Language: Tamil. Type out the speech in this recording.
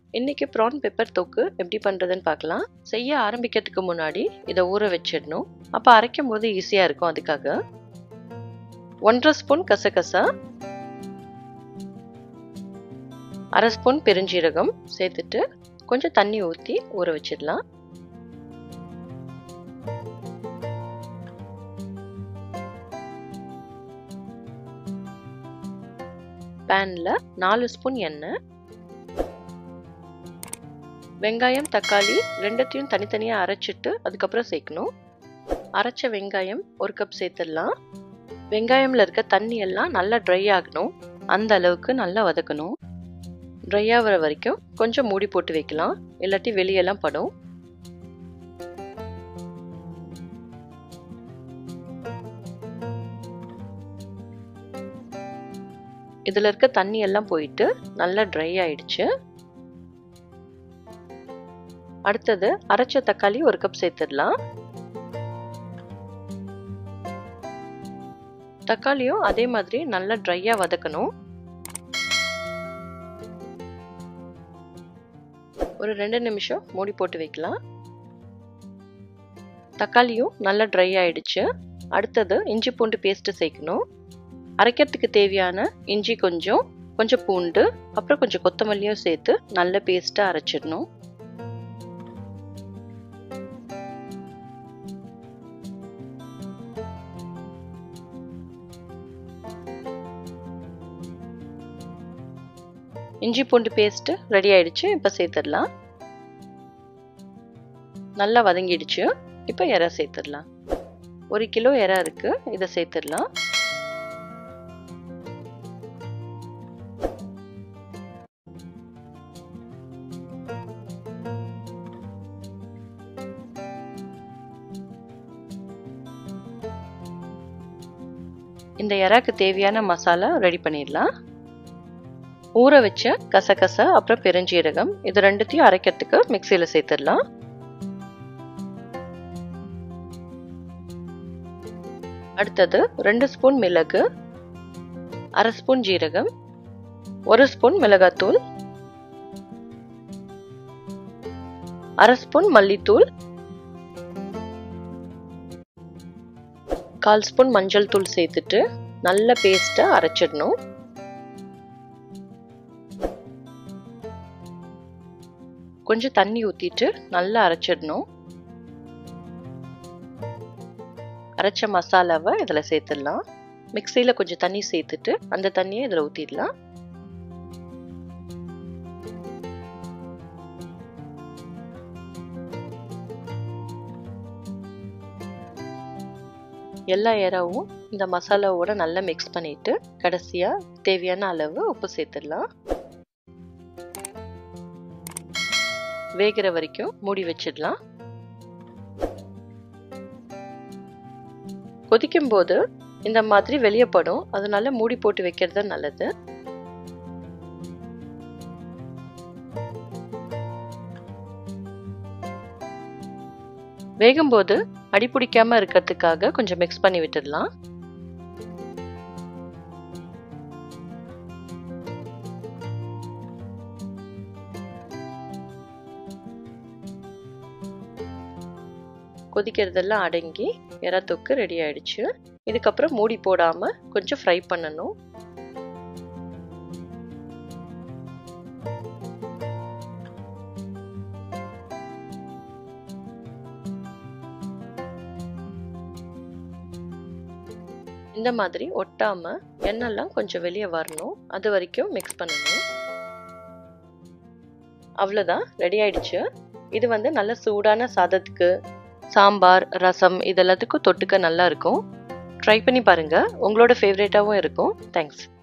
இன்றைக்கி ப்ரான் பெப்பர் தொக்கு எப்படி பண்ணுறதுன்னு பார்க்கலாம் செய்ய ஆரம்பிக்கிறதுக்கு முன்னாடி இதை ஊற வச்சிடணும் அப்போ அரைக்கும் போது ஈஸியாக இருக்கும் அதுக்காக ஒன்றரை ஸ்பூன் கசகசா அரை ஸ்பூன் பெருஞ்சீரகம் சேர்த்துட்டு கொஞ்சம் தண்ணி ஊற்றி ஊற வச்சிடலாம் பேனில் நாலு ஸ்பூன் எண்ணெய் வெங்காயம் தக்காளி ரெண்டத்தையும் தனித்தனியாக அரைச்சிட்டு அதுக்கப்புறம் சேர்க்கணும் அரைச்ச வெங்காயம் ஒரு கப் சேர்த்துடலாம் வெங்காயமில் இருக்க தண்ணி எல்லாம் நல்லா ட்ரை ஆகணும் அந்த அளவுக்கு நல்லா வதக்கணும் ட்ரை ஆகிற வரைக்கும் கொஞ்சம் மூடி போட்டு வைக்கலாம் இல்லாட்டி வெளியெல்லாம் படும் இதில் இருக்க தண்ணி எல்லாம் போயிட்டு நல்லா ட்ரை ஆயிடுச்சு அடுத்தது அரைச்ச தக்காளி ஒரு கப் சேர்த்துடலாம் தக்காளியும் அதே மாதிரி நல்லா ட்ரையா வதக்கணும் ஒரு ரெண்டு நிமிஷம் மூடி போட்டு வைக்கலாம் தக்காளியும் நல்லா ட்ரை ஆயிடுச்சு அடுத்தது இஞ்சி பூண்டு பேஸ்ட்டு சேர்க்கணும் அரைக்கிறதுக்கு தேவையான இஞ்சி கொஞ்சம் கொஞ்சம் பூண்டு அப்புறம் கொஞ்சம் கொத்தமல்லியும் சேர்த்து நல்ல பேஸ்ட்டாக அரைச்சிடணும் இஞ்சி பூண்டு பேஸ்ட்டு ரெடி ஆயிடுச்சு இப்போ சேர்த்துடலாம் நல்லா வதங்கிடுச்சு இப்போ இறை சேர்த்துடலாம் ஒரு கிலோ இறை இருக்கு இதை சேர்த்துடலாம் இந்த இறாக்கு தேவையான மசாலா ரெடி பண்ணிடலாம் ஊற வச்ச கசகசா அப்புறம் பெருஞ்சீரகம் இது ரெண்டுத்தையும் அரைக்கிறதுக்கு மிக்சியில் சேர்த்துடலாம் அடுத்தது ரெண்டு ஸ்பூன் மிளகு அரை ஸ்பூன் ஜீரகம் ஒரு ஸ்பூன் மிளகாத்தூள் அரை ஸ்பூன் மல்லித்தூள் கால் ஸ்பூன் மஞ்சள் தூள் சேர்த்துட்டு நல்ல பேஸ்ட்டை அரைச்சிடணும் கொஞ்சம் தண்ணி ஊற்றிட்டு நல்லா அரைச்சிடணும் அரைச்ச மசாலாவை இதில் சேர்த்துடலாம் மிக்சியில் கொஞ்சம் தண்ணி சேர்த்துட்டு அந்த தண்ணியை இதில் ஊற்றிடலாம் எல்லா இறாவும் இந்த மசாலாவோட நல்லா மிக்ஸ் பண்ணிட்டு கடைசியாக தேவையான அளவு உப்பு சேர்த்துடலாம் வேகிற வரைக்கும் மூடி வச்சிடலாம் கொதிக்கும் போது இந்த மாதிரி வெளியே படும் அதனால மூடி போட்டு வைக்கிறது நல்லது வேகும்போது அடி பிடிக்காம இருக்கிறதுக்காக கொஞ்சம் மிக்ஸ் பண்ணி விட்டுடலாம் கொதிக்கிறதெல்லாம் அடங்கி எறா தொக்கு ரெடி ஆயிடுச்சு இதுக்கப்புறம் மூடி போடாம கொஞ்சம் ஃப்ரை பண்ணணும் இந்த மாதிரி ஒட்டாம எண்ணெய்லாம் கொஞ்சம் வெளியே வரணும் அது வரைக்கும் மிக்ஸ் பண்ணணும் அவ்வளோதான் ரெடி ஆயிடுச்சு இது வந்து நல்ல சூடான சாதத்துக்கு சாம்பார் ரசம் இதெல்லாத்துக்கும் தொட்டுக்க நல்லா இருக்கும் ட்ரை பண்ணி பாருங்கள் உங்களோட ஃபேவரேட்டாகவும் இருக்கும் தேங்க்ஸ்